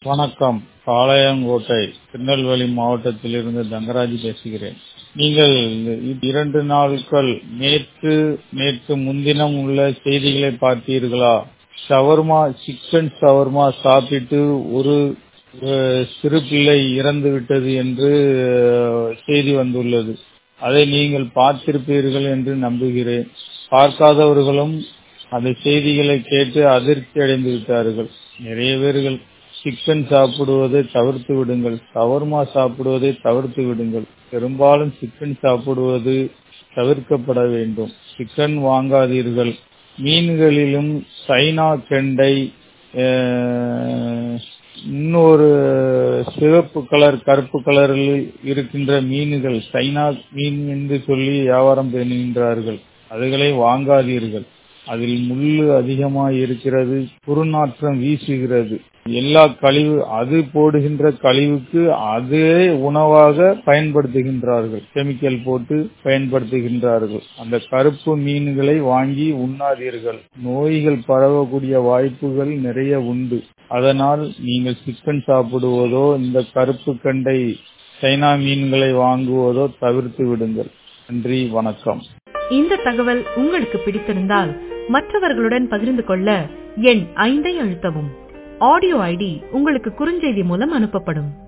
வணக்கம் பாளையங்கோட்டை திருநெல்வேலி மாவட்டத்திலிருந்து தங்கராஜ் பேசுகிறேன் நீங்கள் இரண்டு நாட்கள் நேற்று நேற்று முன்தினம் உள்ள செய்திகளை பார்த்தீர்களா ஷவர்மா சிக்கன் ஷவர்மா சாப்பிட்டு ஒரு அஹ், சிறு பிள்ளை இறந்து விட்டது என்று அஹ், செய்தி வந்துள்ளது அதை நீங்கள் பார்த்திருப்பீர்கள் என்று நம்புகிறேன் பார்க்காதவர்களும் அந்த செய்திகளை கேட்டு அதிர்ச்சி அடைந்து விட்டார்கள் நிறைய பேர்கள் சிக்கன் சாப்பிடுவதை தவிர்த்து விடுங்கள் சவர்மா சாப்பிடுவதை தவிர்த்து விடுங்கள் பெரும்பாலும் சிக்கன் சாப்பிடுவது தவிர்க்கப்பட வேண்டும் சிக்கன் வாங்காதீர்கள் மீன்களிலும் சைனா கெண்டை அஹ், இன்னொரு சிவப்பு கலர் கருப்பு கலரில் இருக்கின்ற மீன்கள் சைனா மீன் என்று சொல்லி வியாபாரம் பண்ணுகின்றார்கள் அதுகளை வாங்காதீர்கள் அதில் முள்ளு அதிகமாக இருக்கிறது குறுநாற்றம் வீசுகிறது எல்லா கழிவு அது போடுகின்ற கழிவுக்கு அதே உணவாக பயன்படுத்துகின்றார்கள் கெமிக்கல் போட்டு பயன்படுத்துகின்றார்கள் அந்த கருப்பு மீன்களை வாங்கி உண்ணாதீர்கள் நோய்கள் பரவக்கூடிய வாய்ப்புகள் நிறைய உண்டு அதனால் நீங்கள் சிக்கன் சாப்பிடுவதோ இந்த கருப்பு கண்டை சைனா மீன்களை வாங்குவதோ தவிர்த்து விடுங்கள் நன்றி வணக்கம் இந்த தகவல் உங்களுக்கு பிடித்திருந்தால் மற்றவர்களுடன் பகிர்ந்து கொள்ள எண் ஐந்தை அழுத்தவும் ஆடியோ ஐடி உங்களுக்கு குறுஞ்செய்தி மூலம் அனுப்பப்படும்